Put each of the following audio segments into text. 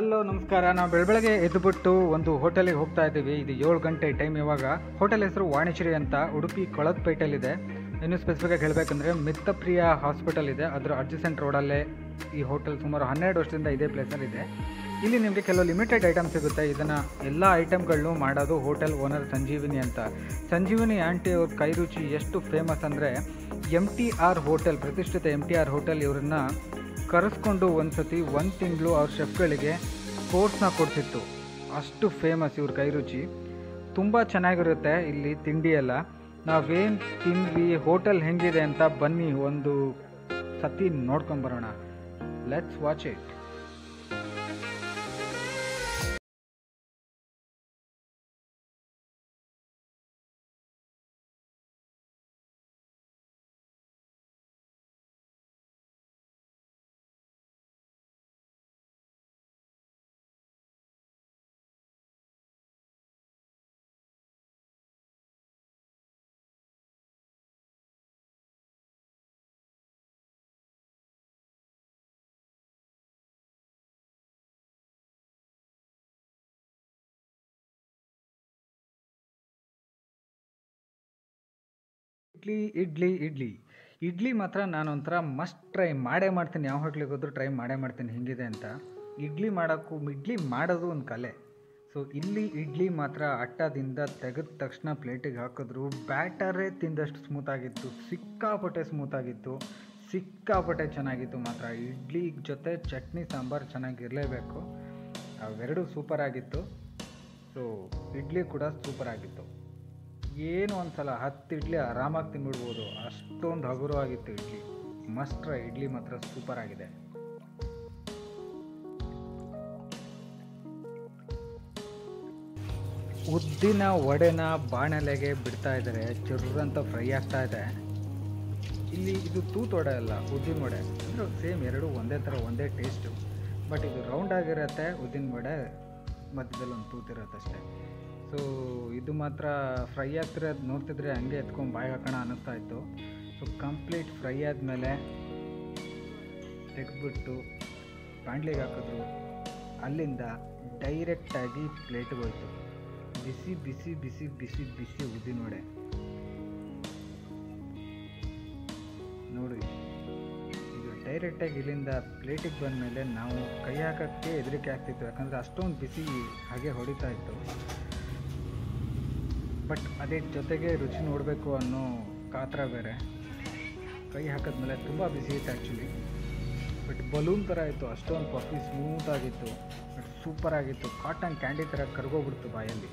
hello ನಮಸ್ಕಾರ ನಾವು ಬೆಳಬೆಳಗ್ಗೆ ಎದ್ದುಬಿಟ್ಟು ಒಂದು ಹೋಟೆಲಿಗೆ ಹೋಗ್ತಾ ಇದ್ದೀವಿ ಇದು ಏಳು ಗಂಟೆ ಟೈಮ್ ಇವಾಗ ಹೋಟೆಲ್ ಹೆಸರು ವಾಣಿಶ್ರೀ ಅಂತ ಉಡುಪಿ ಕೊಳತ್ಪೇಟೆಯಲ್ಲಿದೆ ಇನ್ನು ಸ್ಪೆಸಿಫಿಕಾಗಿ ಹೇಳಬೇಕಂದ್ರೆ ಮಿತ್ತಪ್ರಿಯ ಹಾಸ್ಪಿಟಲ್ ಇದೆ ಅದರ ಅಡ್ಜಸೆಂಟ್ ರೋಡಲ್ಲೇ ಈ ಹೋಟೆಲ್ ಸುಮಾರು ಹನ್ನೆರಡು ವರ್ಷದಿಂದ ಇದೇ ಪ್ಲೇಸಲ್ಲಿ ಇದೆ ಇಲ್ಲಿ ನಿಮಗೆ ಕೆಲವು ಲಿಮಿಟೆಡ್ ಐಟಮ್ ಸಿಗುತ್ತೆ ಇದನ್ನು ಎಲ್ಲ ಐಟಮ್ಗಳನ್ನು ಮಾಡೋದು ಹೋಟೆಲ್ ಓನರ್ ಸಂಜೀವಿನಿ ಅಂತ ಸಂಜೀವಿನಿ ಆಂಟಿ ಅವ್ರ ಕೈ ರುಚಿ ಎಷ್ಟು ಫೇಮಸ್ ಅಂದರೆ ಎಮ್ ಟಿ ಆರ್ ಹೋಟೆಲ್ ಪ್ರತಿಷ್ಠಿತ ಎಮ್ ಟಿ ಆರ್ ಹೋಟೆಲ್ ಇವರನ್ನ ಕರೆಸ್ಕೊಂಡು ಒಂದು ಸತಿ ಒಂದು ತಿಂಗಳು ಅವ್ರ ಶೆಫ್ಗಳಿಗೆ ಕೋರ್ಸ್ನ ಕೊಡ್ತಿತ್ತು ಅಷ್ಟು ಫೇಮಸ್ ಇವ್ರ ಕೈ ರುಚಿ ತುಂಬ ಚೆನ್ನಾಗಿರುತ್ತೆ ಇಲ್ಲಿ ತಿಂಡಿ ಎಲ್ಲ ನಾವೇನು ತಿಂದ್ವಿ ಹೋಟೆಲ್ ಹೆಂಗಿದೆ ಅಂತ ಬನ್ನಿ ಒಂದು ಸತಿ ನೋಡ್ಕೊಂಬರೋಣ let's watch it idli idli idli idli ಮಾತ್ರ ನಾನು ಒಂಥರ ಮಸ್ಟ್ ಟ್ರೈ ಮಾಡೇ ಮಾಡ್ತೀನಿ ಯಾವ ಹೋಟ್ಲಿಗೆ ಹೋದ್ರೂ ಟ್ರೈ ಮಾಡೇ ಮಾಡ್ತೀನಿ ಹಿಂಗಿದೆ ಅಂತ ಇಡ್ಲಿ ಮಾಡೋಕ್ಕೂ ಇಡ್ಲಿ ಮಾಡೋದು ಒಂದು ಕಲೆ ಸೊ ಇಲ್ಲಿ ಇಡ್ಲಿ ಮಾತ್ರ ಅಟ್ಟದಿಂದ ತೆಗೆದ ತಕ್ಷಣ ಪ್ಲೇಟಿಗೆ ಹಾಕಿದ್ರು ಬ್ಯಾಟರೇ ತಿಂದಷ್ಟು ಸ್ಮೂತಾಗಿತ್ತು ಸಿಕ್ಕಾಪಟ್ಟೆ ಸ್ಮೂತಾಗಿತ್ತು ಸಿಕ್ಕಾಪಟ್ಟೆ ಚೆನ್ನಾಗಿತ್ತು ಮಾತ್ರ ಇಡ್ಲಿ ಜೊತೆ ಚಟ್ನಿ ಸಾಂಬಾರು ಚೆನ್ನಾಗಿರಲೇಬೇಕು ಅವೆರಡೂ ಸೂಪರ್ ಆಗಿತ್ತು ಸೊ ಇಡ್ಲಿ ಕೂಡ ಸೂಪರ್ ಆಗಿತ್ತು ಏನು ಒಂದ್ಸಲ ಹತ್ತು ಇಡ್ಲಿ ಆರಾಮಾಗಿ ತಿನ್ಬಿಡ್ಬೋದು ಅಷ್ಟೊಂದು ಹಗುರವಾಗಿತ್ತು ಇಡ್ಲಿ ಮಸ್ಟ್ರ ಇಡ್ಲಿ ಮಾತ್ರ ಸೂಪರ್ ಆಗಿದೆ ಉದ್ದಿನ ವಡೆನ ಬಾಣಲೆಗೆ ಬಿಡ್ತಾ ಇದ್ದಾರೆ ಚುರ್ರಂತ ಫ್ರೈ ಆಗ್ತಾ ಇದೆ ಇಲ್ಲಿ ಇದು ತೂತ್ ವಡೆ ಅಲ್ಲ ಉದ್ದಿನ ವಡೆ ಅಂದರೆ ಸೇಮ್ ಎರಡು ಒಂದೇ ಥರ ಒಂದೇ ಟೇಸ್ಟು ಬಟ್ ಇದು ರೌಂಡ್ ಆಗಿರುತ್ತೆ ಉದ್ದಿನ ವಡೆ ಮಧ್ಯದಲ್ಲಿ ಒಂದು ತೂತಿರುತ್ತೆ ಅಷ್ಟೇ ಸೊ ಇದು ಮಾತ್ರ ಫ್ರೈ ಆಗ್ತಿರೋದು ನೋಡ್ತಿದ್ರೆ ಹಂಗೆ ಎತ್ಕೊಂಡು ಬಾಯಿ ಹಾಕೋಣ ಅನ್ನಿಸ್ತಾ ಇತ್ತು ಸೊ ಕಂಪ್ಲೀಟ್ ಫ್ರೈ ಆದಮೇಲೆ ತೆಗೆದ್ಬಿಟ್ಟು ಬಾಣಲಿಗೆ ಹಾಕಿದ್ರು ಅಲ್ಲಿಂದ ಡೈರೆಕ್ಟಾಗಿ ಪ್ಲೇಟ್ಗೆ ಹೋಯ್ತು ಬಿಸಿ ಬಿಸಿ ಬಿಸಿ ಬಿಸಿ ಬಿಸಿ ಉದ್ದಿನ ವಡೆ ನೋಡಿ ಇದು ಡೈರೆಕ್ಟಾಗಿ ಇಲ್ಲಿಂದ ಪ್ಲೇಟಿಗೆ ಬಂದಮೇಲೆ ನಾವು ಕೈ ಹಾಕೋಕ್ಕೆ ಹೆದರಿಕೆ ಆಗ್ತಿತ್ತು ಯಾಕಂದರೆ ಅಷ್ಟೊಂದು ಬಿಸಿ ಹಾಗೆ ಹೊಡಿತಾ ಇತ್ತು ಬಟ್ ಅದೇ ಜೊತೆಗೆ ರುಚಿ ನೋಡಬೇಕು ಅನ್ನೋ ಕಾತರ ಬೇರೆ ಕೈ ಹಾಕಿದ್ಮೇಲೆ ತುಂಬ ಬಿಸಿ ಇತ್ತು ಆ್ಯಕ್ಚುಲಿ ಬಟ್ ಬಲೂನ್ ಥರ ಇತ್ತು ಅಷ್ಟೊಂದು ಪಫಿ ಸ್ಮೂತ್ ಆಗಿತ್ತು ಬಟ್ ಸೂಪರ್ ಆಗಿತ್ತು ಕಾಟನ್ ಕ್ಯಾಂಡಿ ಥರ ಕರ್ಗೋಗ್ಬಿಡ್ತು ಬಾಯಲ್ಲಿ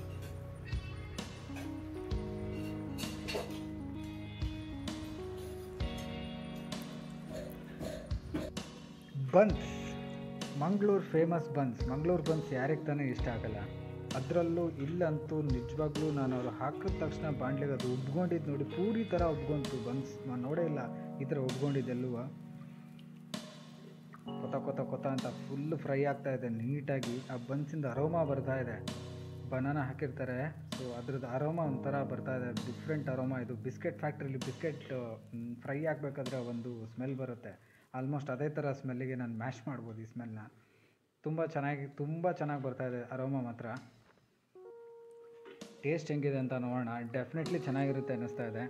buns Mangaluru famous buns Mangaluru buns ಯಾರಿಗೆ ತಾನೇ ಇಷ್ಟ ಆಗಲ್ಲ ಅದರಲ್ಲೂ ಇಲ್ಲಂತೂ ನಿಜವಾಗ್ಲೂ ನಾನು ಅವ್ರು ಹಾಕಿದ ತಕ್ಷಣ ಬಾಣಲೆಗೆ ಅದು ಉಬ್ಕೊಂಡಿದ್ದು ನೋಡಿ ಪೂರಿ ಥರ ಉಬ್ಕೊಂತು ಬನ್ಸ್ ನಾನು ನೋಡೇ ಇಲ್ಲ ಈ ಥರ ಉಬ್ಕೊಂಡಿದ್ದೆಲ್ಲುವ ಕೊತ ಕೊತ ಕೊತ ಅಂತ ಫುಲ್ ಫ್ರೈ ಆಗ್ತಾ ಇದೆ ನೀಟಾಗಿ ಆ ಬನ್ಸಿಂದ ಅರೋಮಾ ಬರ್ತಾ ಇದೆ ಬನಾನ ಹಾಕಿರ್ತಾರೆ ಸೊ ಅದ್ರದ್ದು ಅರೋಮಾ ಒಂಥರ ಬರ್ತಾ ಇದೆ ಡಿಫ್ರೆಂಟ್ ಅರೋಮಾ ಇದು ಬಿಸ್ಕೆಟ್ ಫ್ಯಾಕ್ಟ್ರಿಲಿ ಬಿಸ್ಕೆಟ್ ಫ್ರೈ ಆಗಬೇಕಾದ್ರೆ ಒಂದು ಸ್ಮೆಲ್ ಬರುತ್ತೆ ಆಲ್ಮೋಸ್ಟ್ ಅದೇ ಥರ ಸ್ಮೆಲ್ಲಿಗೆ ನಾನು ಮ್ಯಾಶ್ ಮಾಡ್ಬೋದು ಈ ಸ್ಮೆಲ್ನ ತುಂಬ ಚೆನ್ನಾಗಿ ತುಂಬ ಚೆನ್ನಾಗಿ ಬರ್ತಾ ಇದೆ ಅರೋಮಾ ಮಾತ್ರ ಟೇಸ್ಟ್ ಹೆಂಗಿದೆ ಅಂತ ನೋಡೋಣ ಡೆಫಿನೆಟ್ಲಿ ಚೆನ್ನಾಗಿರುತ್ತೆ ಅನ್ನಿಸ್ತಾ ಇದೆ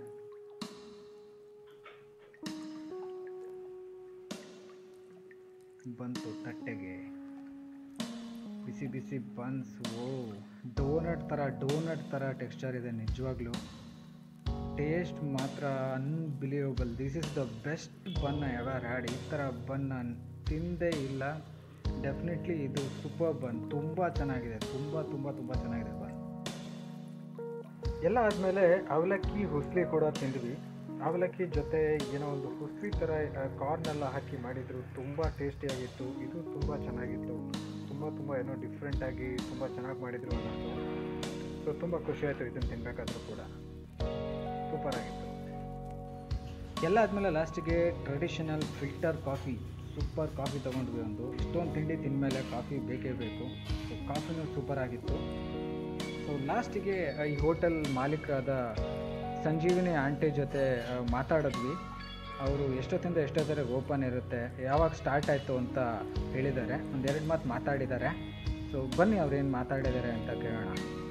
ಬಂತು ತಟ್ಟೆಗೆ ಬಿಸಿ ಬಿಸಿ ಬನ್ಸ್ ಓ ಡೋನಟ್ ಥರ ಡೋನಟ್ ಥರ ಟೆಕ್ಸ್ಚರ್ ಇದೆ ನಿಜವಾಗ್ಲೂ ಟೇಸ್ಟ್ ಮಾತ್ರ unbelievable this is the best bun I ever had ಈ ಥರ ಬನ್ ನಾನು ತಿಂದೇ ಇಲ್ಲ ಡೆಫಿನೆಟ್ಲಿ ಇದು ಸೂಪರ್ ಬನ್ ತುಂಬ ಚೆನ್ನಾಗಿದೆ ತುಂಬ ತುಂಬ ತುಂಬ ಚೆನ್ನಾಗಿದೆ ಬನ್ ಎಲ್ಲ ಆದಮೇಲೆ ಅವಲಕ್ಕಿ ಹುಸ್ಲಿ ಕೂಡ ತಿಂದ್ವಿ ಅವಲಕ್ಕಿ ಜೊತೆ ಏನೋ ಒಂದು ಹುಸ್ಲಿ ಥರ ಕಾರ್ನೆಲ್ಲ ಹಾಕಿ ಮಾಡಿದರು ತುಂಬ ಟೇಸ್ಟಿಯಾಗಿತ್ತು ಇದು ತುಂಬ ಚೆನ್ನಾಗಿತ್ತು ತುಂಬ ತುಂಬ ಏನೋ ಡಿಫ್ರೆಂಟಾಗಿ ತುಂಬ ಚೆನ್ನಾಗಿ ಮಾಡಿದರು ಅನ್ನೋದು ಸೊ ತುಂಬ ಖುಷಿಯಾಯಿತು ಇದನ್ನು ತಿನ್ನಬೇಕಾದ್ರೂ ಕೂಡ ಸೂಪರ್ ಆಗಿತ್ತು ಎಲ್ಲ ಆದಮೇಲೆ ಲಾಸ್ಟಿಗೆ traditional filter coffee super coffee ತೊಗೊಂಡ್ವಿ ಒಂದು ಇಷ್ಟೊಂದು ತಿಂಡಿ ತಿಂದಮೇಲೆ ಕಾಫಿ ಬೇಕೇ ಬೇಕು ಸೊ ಕಾಫಿನೂ ಸೂಪರ್ ಆಗಿತ್ತು ಸೊ ಲಾಸ್ಟಿಗೆ ಈ ಹೋಟೆಲ್ ಮಾಲೀಕರಾದ ಸಂಜೀವಿನಿ ಆಂಟಿ ಜೊತೆ ಆ, ಮಾತಾಡಿದ್ವಿ ಅವರು ಎಷ್ಟೊತ್ತಿಂದ ಎಷ್ಟೊತ್ತವರೆಗೆ ಓಪನ್ ಇರುತ್ತೆ ಯಾವಾಗ ಸ್ಟಾರ್ಟ್ ಆಯಿತು ಅಂತ ಹೇಳಿದ್ದಾರೆ ಒಂದೆರಡು ಮಾತು ಮಾತಾಡಿದ್ದಾರೆ ಸೊ ಬನ್ನಿ ಅವ್ರೇನು ಮಾತಾಡಿದ್ದಾರೆ ಅಂತ ಕೇಳೋಣ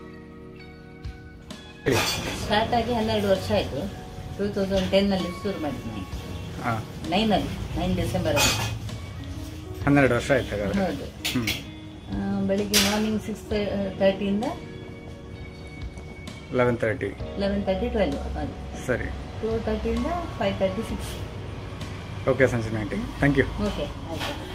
ಸ್ಟಾರ್ಟ್ ಆಗಿ ಹನ್ನೆರಡು ವರ್ಷ ಆಯಿತು ಟೂ ತೌಸಂಡ್ ಟೆನ್ನಲ್ಲಿ ಶುರು ಮಾಡಿದ್ದೀನಿ ಹಾಂ ನೈನಲ್ಲಿ ನೈನ್ ಡಿಸೆಂಬರಲ್ಲಿ ಹನ್ನೆರಡು ವರ್ಷ ಆಯ್ತು ಹಾಗಾದ್ರೆ ಹೌದು ಹ್ಞೂ ಆ, ಬೆಳಿಗ್ಗೆ ಮಾರ್ನಿಂಗ್ ಸಿಕ್ಸ್ ತರ್ಟಿಯಿಂದ eleven thirty eleven thirty twelve ಅದು ಸರಿ ಟೂ ತರ್ಟಿಯಿಂದ ಫೈವ್ ತರ್ಟಿ ಸಿಕ್ಸ್ ಓಕೆ ಸಂಜೆ ನೈಂಟಿ ಥ್ಯಾಂಕ್ ಯು ಓಕೆ ಆಯಿತು